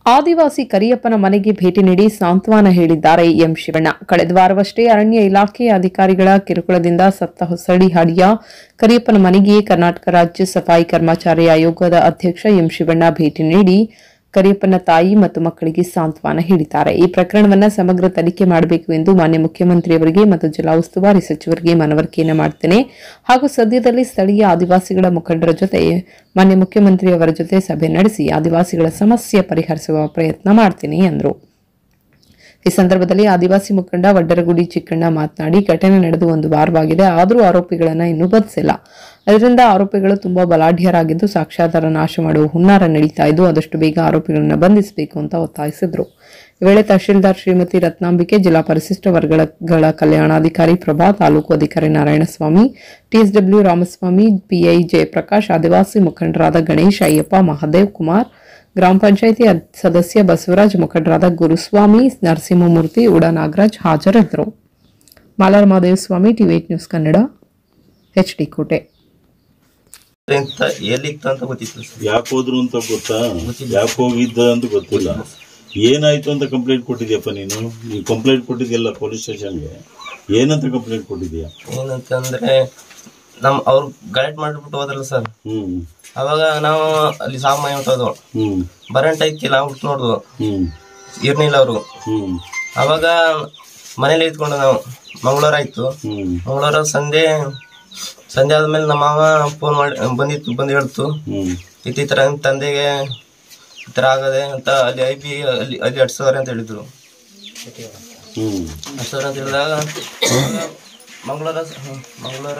ಆದಿವಾಸಿ ಕರಿಯಪ್ಪನ ಮನೆಗೆ ಭೇಟಿ ನೀಡಿ ಸಾಂತ್ವನ ಹೇಳಿದ್ದಾರೆ ಎಂ ಶಿವಣ್ಣ ಕಳೆದ ವಾರವಷ್ಟೇ ಅರಣ್ಯ ಇಲಾಖೆಯ ಅಧಿಕಾರಿಗಳ ಕಿರುಕುಳದಿಂದ ಸತ್ತ ಹೊಸಡಿ ಹಾಡಿಯ ಕರಿಯಪ್ಪನ ಮನೆಗೆ ಕರ್ನಾಟಕ ರಾಜ್ಯ ಸಫಾಯಿ ಕರ್ಮಚಾರಿ ಆಯೋಗದ ಅಧ್ಯಕ್ಷ ಎಂ ಶಿವಣ್ಣ ಭೇಟಿ ನೀಡಿ ಕರಿಯಪ್ಪನ ತಾಯಿ ಮತ್ತು ಮಕ್ಕಳಿಗೆ ಸಾಂತ್ವನ ಹೇಳಿದ್ದಾರೆ ಈ ಪ್ರಕರಣವನ್ನ ಸಮಗ್ರ ತನಿಖೆ ಮಾಡಬೇಕು ಎಂದು ಮಾನ್ಯ ಮುಖ್ಯಮಂತ್ರಿಯವರಿಗೆ ಮತ್ತು ಜಿಲ್ಲಾ ಉಸ್ತುವಾರಿ ಸಚಿವರಿಗೆ ಮನವರಿಕೆಯನ್ನು ಮಾಡ್ತೇನೆ ಹಾಗೂ ಸದ್ಯದಲ್ಲಿ ಸ್ಥಳೀಯ ಆದಿವಾಸಿಗಳ ಮುಖಂಡರ ಜೊತೆ ಮಾನ್ಯ ಮುಖ್ಯಮಂತ್ರಿಯವರ ಜೊತೆ ಸಭೆ ನಡೆಸಿ ಆದಿವಾಸಿಗಳ ಸಮಸ್ಯೆ ಪರಿಹರಿಸುವ ಪ್ರಯತ್ನ ಮಾಡ್ತೀನಿ ಎಂದರು ಈ ಸಂದರ್ಭದಲ್ಲಿ ಆದಿವಾಸಿ ಮುಖಂಡ ವಡ್ಡರಗುಡಿ ಚಿಕ್ಕಣ್ಣ ಮಾತನಾಡಿ ಘಟನೆ ನಡೆದು ಒಂದು ವಾರವಾಗಿದೆ ಆದರೂ ಆರೋಪಿಗಳನ್ನ ಇನ್ನೂ ಬಂಧಿಸಿಲ್ಲ ಅದರಿಂದ ಆರೋಪಿಗಳು ತುಂಬಾ ಬಲಾಢ್ಯರಾಗಿದ್ದು ಸಾಕ್ಷ್ಯಾಧಾರ ನಾಶ ಮಾಡುವ ಹುನ್ನಾರ ನಡೀತಾ ಇದ್ದು ಆದಷ್ಟು ಬೇಗ ಆರೋಪಿಗಳನ್ನ ಬಂಧಿಸಬೇಕು ಅಂತ ಒತ್ತಾಯಿಸಿದ್ರು ಈ ವೇಳೆ ತಹಶೀಲ್ದಾರ್ ಶ್ರೀಮತಿ ರತ್ನಾಂಬಿಕೆ ಜಿಲ್ಲಾ ಪರಿಶಿಷ್ಟ ವರ್ಗಗಳ ಕಲ್ಯಾಣಾಧಿಕಾರಿ ಪ್ರಭಾ ತಾಲೂಕು ಅಧಿಕಾರಿ ನಾರಾಯಣಸ್ವಾಮಿ ಟಿಎಸ್ಡಬ್ಲ್ಯೂ ರಾಮಸ್ವಾಮಿ ಪಿಐ ಜಯಪ್ರಕಾಶ್ ಆದಿವಾಸಿ ಮುಖಂಡರಾದ ಗಣೇಶ್ ಅಯ್ಯಪ್ಪ ಮಹಾದೇವ್ ಕುಮಾರ್ ಗ್ರಾಮ ಪಂಚಾಯಿತಿ ಅದ್- ಸದಸ್ಯ ಬಸವರಾಜ್ ಮುಖಂಡರಾದ ಗುರುಸ್ವಾಮಿ ನರಸಿಂಹಮೂರ್ತಿ ಉಡಾ ನಾಗರಾಜ್ ಹಾಜರಿದ್ದರು ಮಾಲಾರ್ Mahadeva Swamy TV eight news Kannada H D Kote ಅಂತ ಎಲ್ಲಿತ್ತು ಅಂತ ಗೊತ್ತಿತ್ತು ಸರ್ ಯಾಕೆ ಹೋದ್ರು ಅಂತ ಗೊತ್ತಾ ಯಾಕೆ ಹೋಗಿದ್ದ ಅಂತ ಗೊತ್ತಿಲ್ಲ ಏನಾಯ್ತು ಅಂತ ಕಂಪ್ಲೇಂಟ್ ಕೊಟ್ಟಿದ್ಯಪ್ಪ ನೀನು ನೀ ಕಂಪ್ಲೇಂಟ್ ಕೊಟ್ಟಿದ್ಯಲ್ಲ ಪೊಲೀಸ್ ಸ್ಟೇಷನ್ಗೆ ಏನಂತ ಕಂಪ್ಲೇಂಟ್ ಕೊಟ್ಟಿದ್ಯಾ ಏನಂತಂದ್ರೆ ನಮ್ ಅವ್ರು ಗೈಡ್ ಮಾಡ್ಬಿಟ್ಟು ಹೋದ್ರಲ್ಲ ಸರ್ ಹ್ಮ್ ಅವಾಗ ನಾವು ಅಲ್ಲಿ ಸಾವು ಮೈ ಹೊಂಟೋದು ಹ್ಮ್ ಬರಂಟ್ ಐತಿಲ್ಲ ಬಿಟ್ಟು ನೋಡ್ದು ಹ್ಮ್ ಇರ್ನಿಲ್ಲ ಅವರು ಹ್ಮ್ ಅವಾಗ ಮನೇಲಿ ಇದ್ಕೊಂಡು ನಾವು ಮಂಗಳವಾರ ಆಯ್ತು ಹ್ಮ್ ಮಂಗಳವಾರ ಸಂಜೆ ಸಂಜೆ ಆದ್ಮೇಲೆ ನಮ್ಮ ಮಾವ ಫೋನ್ ಮಾಡಿ ಬಂದಿತ್ತು ಬಂದು ಹೇಳ್ತು ಹ್ಮ್ ಇತ್ತು ಈ ಥರ ನಿಮ್ ತಂದೆಗೆ ಈ ಥರ ಆಗದೆ ಅಂತ ಅಲ್ಲಿ ಐ ಪಿ ಅಲ್ಲಿ ಅಲ್ಲಿ ಅಡ್ಸೋರೆ ಅಂತ ಹೇಳಿದ್ರು ಹ್ಮ್ ಅಡ್ಸೋರೆ ಅಂತ ಹೇಳಿದಾಗ ಮಂಗಳವಾರ ಮಂಗಳವಾರ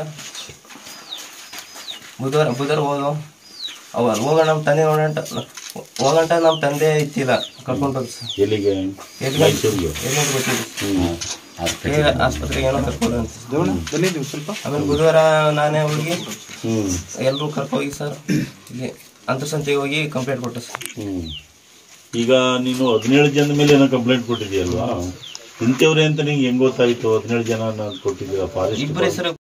ಬುಧವಾರ ಬುಧವಾರ ಹೋದು ಅವ ಹೋಗೋಣ ನಮ್ಮ ತಂದೆ ನೋಡಂಟ ಹೋಗಂಟ ನಮ್ಮ ತಂದೆ ಇತ್ತಿಲ್ಲ ಕರ್ಕೊಂಡು ಹೋಗಿ ಸರ್ ಎಲ್ಲಿಗೆ ಎಲ್ಲಿ ಮೈಸೂರಿಗೆ ಎಲ್ಲಿ ಗೊತ್ತಿಲ್ಲ ಹ್ಮ್ ಈಗ ಆಸ್ಪತ್ರೆಗೆ ಏನೋ ಕರ್ಕೊಂಡು ಅಂತ ಆಮೇಲೆ ಬುಧವಾರ ನಾನೇ ಹೋಗಿ ಹ್ಮ್ ಎಲ್ಲರೂ ಕರ್ಕೋಗಿ ಸರ್ ಇಲ್ಲಿ ಅಂತರ್ಸಂತೆಗೆ ಹೋಗಿ ಕಂಪ್ಲೇಂಟ್ ಕೊಟ್ಟೆ ಸರ್ ಹ್ಮ್ ಈಗ ನೀನು ಹದಿನೇಳು ಜನದ ಮೇಲೆ ಏನೋ ಕಂಪ್ಲೇಂಟ್ ಕೊಟ್ಟಿದ್ಯಲ್ವಾ ಇಂಥವ್ರೆ ಅಂತ ನಿಂಗೆ ಹೆಂಗ್ ಗೊತ್ತಾಯ್ತು ಹದಿನೇಳು ಜನ ಕೊಟ್ಟಿದ್ದೀರಾ ಫಾರೆಸ್ಟ್ ಇಬ್ಬರು ಹೆಸರು